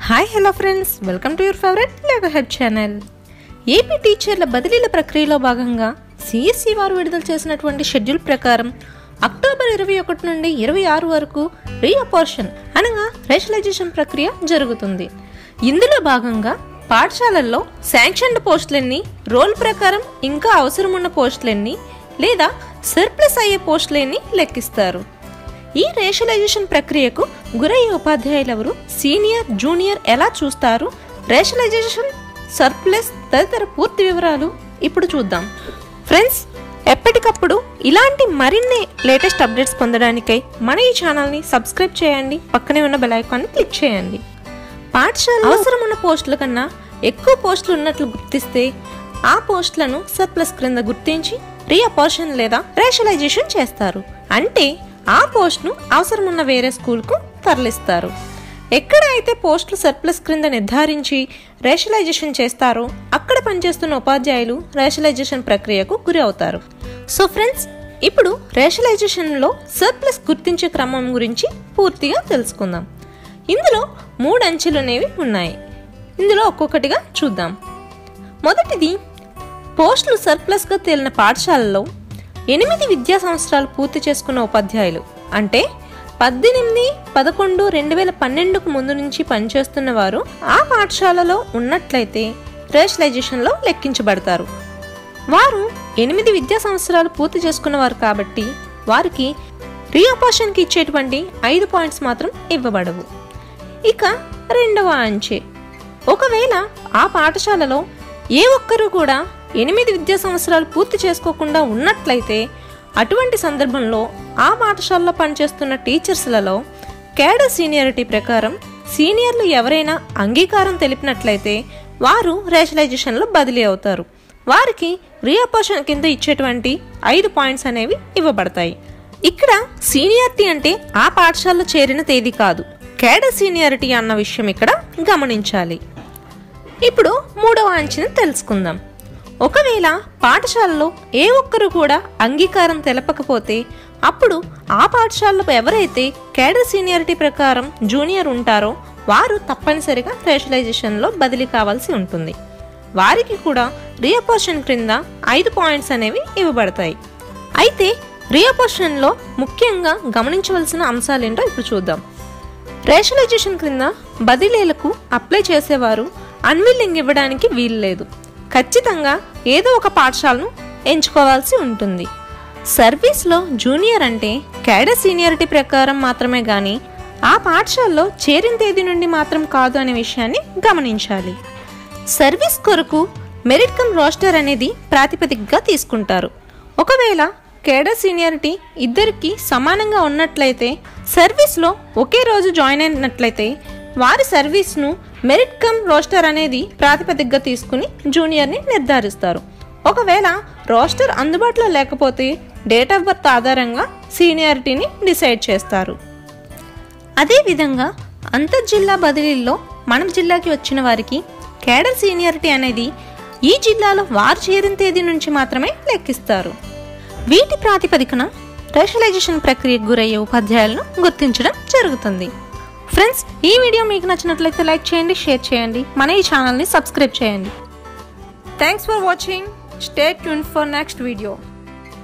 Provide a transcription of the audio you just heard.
hi hello friends welcome to your favourite lego head channel AP టీచర్ల బదిలీల ప్రక్రియలో భాగంగా సిఎస్సి వారు విడుదల చేసినటువంటి షెడ్యూల్ ప్రకారం అక్టోబర్ ఇరవై ఒకటి నుండి ఇరవై ఆరు వరకు రీఅపోర్షన్ అనగా రేషనలైజేషన్ ప్రక్రియ జరుగుతుంది ఇందులో భాగంగా పాఠశాలల్లో శాంక్షన్డ్ పోస్టులన్నీ రోల్ ప్రకారం ఇంకా అవసరమున్న పోస్టులన్నీ లేదా సర్ప్లస్ అయ్యే పోస్టులన్నీ లెక్కిస్తారు ఈ రేషనలైజేషన్ ప్రక్రియకు గురయ్యే ఉపాధ్యాయులు ఎవరు సీనియర్ జూనియర్ ఎలా చూస్తారు రేషనలైజేషన్ సర్ప్లస్ తదితర పూర్తి వివరాలు ఇప్పుడు చూద్దాం ఫ్రెండ్స్ ఎప్పటికప్పుడు ఇలాంటి మరిన్ని లేటెస్ట్ అప్డేట్స్ పొందడానికై మన ఈ ఛానల్ని సబ్స్క్రైబ్ చేయండి పక్కనే ఉన్న బెల్ ఐకాన్ని క్లిక్ చేయండి పాఠశాల అవసరం ఉన్న పోస్టుల కన్నా ఎక్కువ పోస్టులు ఉన్నట్లు గుర్తిస్తే ఆ పోస్టులను సర్ప్లస్ క్రింద గుర్తించి రీఅపోర్షన్ లేదా రేషనలైజేషన్ చేస్తారు అంటే ఆ పోస్ట్ను అవసరమున్న వేరే స్కూల్కు తరలిస్తారు ఎక్కడ అయితే పోస్టులు సర్ప్లస్ క్రింద నిర్ధారించి రేషనలైజేషన్ చేస్తారో అక్కడ పనిచేస్తున్న ఉపాధ్యాయులు రేషనలైజేషన్ ప్రక్రియకు గురి అవుతారు సో ఫ్రెండ్స్ ఇప్పుడు రేషనలైజేషన్లో సర్ప్లస్ గుర్తించే క్రమం గురించి పూర్తిగా తెలుసుకుందాం ఇందులో మూడు అంచెలు అనేవి ఉన్నాయి ఇందులో ఒక్కొక్కటిగా చూద్దాం మొదటిది పోస్టులు సర్ప్లస్గా తేలిన పాఠశాలలో ఎనిమిది విద్యా సంవత్సరాలు పూర్తి చేసుకున్న ఉపాధ్యాయులు అంటే పద్దెనిమిది పదకొండు రెండు వేల పన్నెండుకు ముందు నుంచి పనిచేస్తున్న వారు ఆ పాఠశాలలో ఉన్నట్లయితే రేషనలైజేషన్లో లెక్కించబడతారు వారు ఎనిమిది విద్యా సంవత్సరాలు పూర్తి చేసుకున్నవారు కాబట్టి వారికి రీఅపోషన్కి ఇచ్చేటువంటి ఐదు పాయింట్స్ మాత్రం ఇవ్వబడవు ఇక రెండవ అంచె ఒకవేళ ఆ పాఠశాలలో ఏ ఒక్కరూ కూడా ఎనిమిది విద్యా సంవత్సరాలు పూర్తి చేసుకోకుండా ఉన్నట్లయితే అటువంటి సందర్భంలో ఆ పాఠశాలలో పనిచేస్తున్న టీచర్స్లలో కేడర్ సీనియారిటీ ప్రకారం సీనియర్లు ఎవరైనా అంగీకారం తెలిపినట్లయితే వారు రేషనలైజేషన్లో బదిలీ అవుతారు వారికి రీఅపోషన్ కింద ఇచ్చేటువంటి ఐదు పాయింట్స్ అనేవి ఇవ్వబడతాయి ఇక్కడ సీనియారిటీ అంటే ఆ పాఠశాలలో చేరిన తేదీ కాదు కేడర్ సీనియారిటీ అన్న విషయం ఇక్కడ గమనించాలి ఇప్పుడు మూడవ అంచెను తెలుసుకుందాం ఒకవేళ పాఠశాలలో ఏ ఒక్కరు కూడా అంగీకారం తెలపకపోతే అప్పుడు ఆ పాఠశాలలో ఎవరైతే కేడర్ సీనియారిటీ ప్రకారం జూనియర్ ఉంటారో వారు తప్పనిసరిగా రేషనలైజేషన్లో బదిలీ కావాల్సి ఉంటుంది వారికి కూడా రీఅపోర్షన్ క్రింద ఐదు పాయింట్స్ అనేవి ఇవ్వబడతాయి అయితే రీఅపోర్షన్లో ముఖ్యంగా గమనించవలసిన అంశాలేంటో ఇప్పుడు చూద్దాం రేషనలైజేషన్ క్రింద బదిలీలకు అప్లై చేసేవారు అన్విల్లింగ్ ఇవ్వడానికి వీలు లేదు ఖచ్చితంగా ఏదో ఒక పాఠశాలను ఎంచుకోవాల్సి ఉంటుంది సర్వీస్లో జూనియర్ అంటే క్యాడర్ సీనియారిటీ ప్రకారం మాత్రమే కానీ ఆ పాఠశాలలో చేరిన తేదీ నుండి మాత్రం కాదు అనే విషయాన్ని గమనించాలి సర్వీస్ కొరకు మెరిట్ కమ్ రోస్టర్ అనేది ప్రాతిపదికగా తీసుకుంటారు ఒకవేళ కేడర్ సీనియారిటీ ఇద్దరికి సమానంగా ఉన్నట్లయితే సర్వీస్లో ఒకే రోజు జాయిన్ అయినట్లయితే వారి సర్వీస్ను మెరిట్ కమ్ రోస్టర్ అనేది ప్రాతిపదికగా తీసుకుని జూనియర్ని నిర్ధారిస్తారు ఒకవేళ రోస్టర్ అందుబాటులో లేకపోతే డేట్ ఆఫ్ బర్త్ ఆధారంగా సీనియారిటీని డిసైడ్ చేస్తారు అదేవిధంగా అంతర్జిల్లా బదిలీల్లో మన జిల్లాకి వచ్చిన వారికి కేడర్ సీనియారిటీ అనేది ఈ జిల్లాలో వారు చేరిన తేదీ నుంచి మాత్రమే లెక్కిస్తారు వీటి ప్రాతిపదికన రేషనలైజేషన్ ప్రక్రియకు గురయ్యే ఉపాధ్యాయులను గుర్తించడం జరుగుతుంది ఫ్రెండ్స్ ఈ వీడియో మీకు నచ్చినట్లయితే లైక్ చేయండి షేర్ చేయండి మన ఈ ఛానల్ని సబ్స్క్రైబ్ చేయండి thanks for watching stay tuned for next video